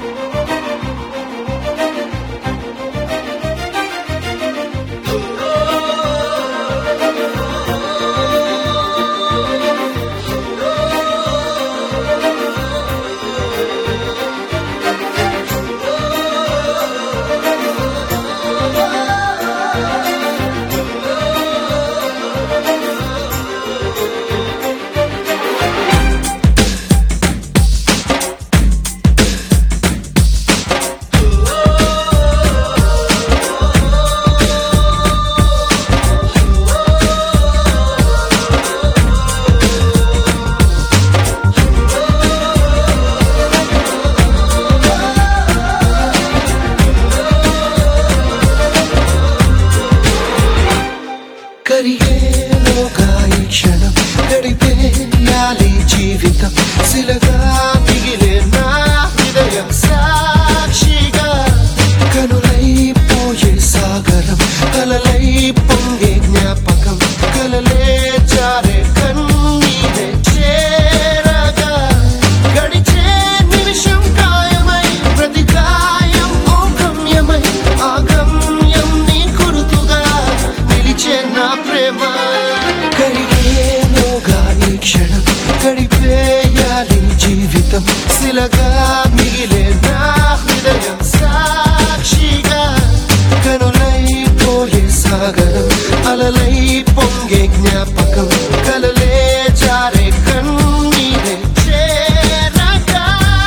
కరిగేలోగా ఈ క్షణం గడిపేయాలి జీవితం శిలగా మిగిలే నా హృదయం సాక్షిగా కనులైపోయే సాగరం కలలై పొంగే జ్ఞాపకం కలలే జారే కన్నీరే చేరగా గడిచే నిమిషం కాయమై ప్రతి గాయం ఓ గమ్యమై ఆ గమ్యం నీ గుర్తుగా నిలిచే నా ప్రేమ కరిగేలోగా ఈ క్షణం గడిపేయాలి జీవితం శిలగా మిగిలే నా హృదయం సాక్షిగా కనులైపోయే సాగరం అలలై పొంగే జ్ఞాపకం కలలే జారే కన్నీరే చేరగా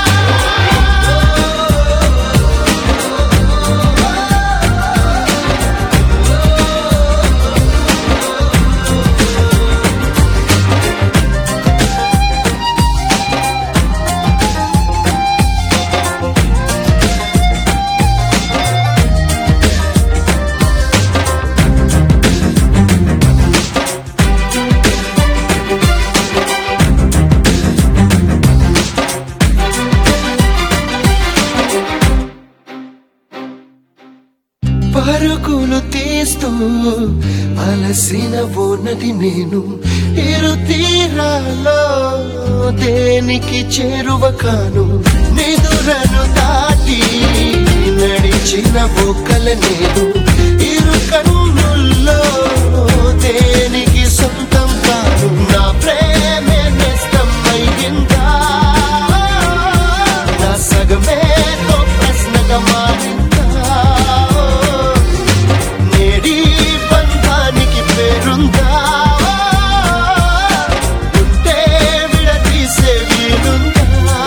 పరుగులు తీస్తూ అలసిన ఉన్నది నేను ఇరు తీరాలో దేనికి చేరువ కాను నిదురను దాటి నడిచిన బొక్కల నేను ఇరు కన్నుల్లో దేనికి సొంతం కాను నా ప్రేమే నేస్తం అయ్యిందా నా సగమే తో ప్రశ్నగా మారిందా నేడి బంధానికి పేరుందా ఉంటే విడదీసే వీలుందా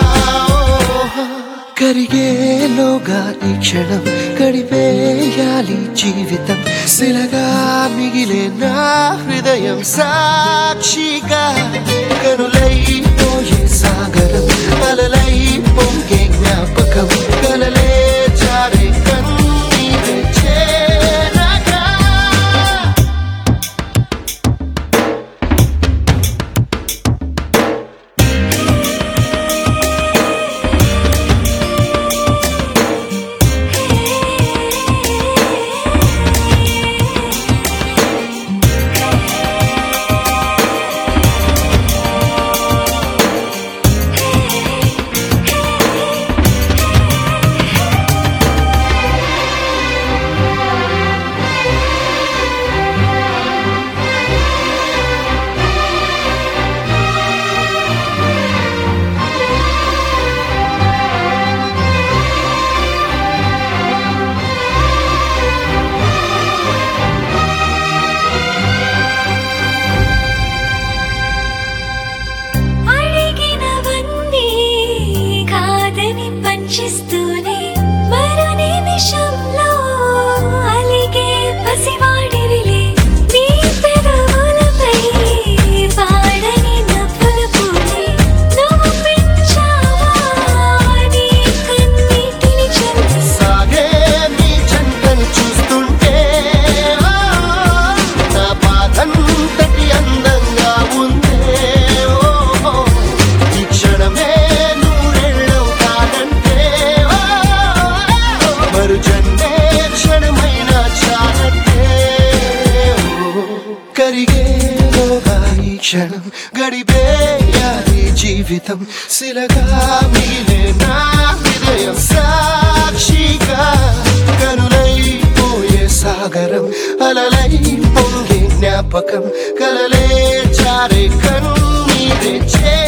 కరిగేలోగా ఈ క్షణం గడిపేయాలి జీవితం శిలగా మిగిలే నా హృదయం సాక్షిగా కనులైపోయే సాగరం అలలై పొంగే జ్ఞాపకం కలలే జారే కన్నీరే చేరగా అడిగినవన్నీ కాదని పంచిస్తూనే మరో నిమిషంలో అలిగే పసివాడివిలే నీ పెదవులపై వాడని నవ్వుల పూలే నువ్వు పెంచావా నీ కన్నీటిని చల్లి సాగే నీ జంటను చూస్తుంటే ఆ, నా బాధంతటి అందంగా ఉందే ఓ, ఓ, ఈ క్షణమే నూరెళ్ళవు కాదంటే ఓ, మరు జన్మే క్షణమైన చాలంటే ఓ, కరిగేలోగా ఈ క్షణం గడిపేయాలి జీవితం శిలగా మిగిలే నా హృదయం హృదయం సాక్షిగా కనులై పోయే సాగరం అలలై పొంగే జ్ఞాపకం కలలే చారే కన్నీరే చే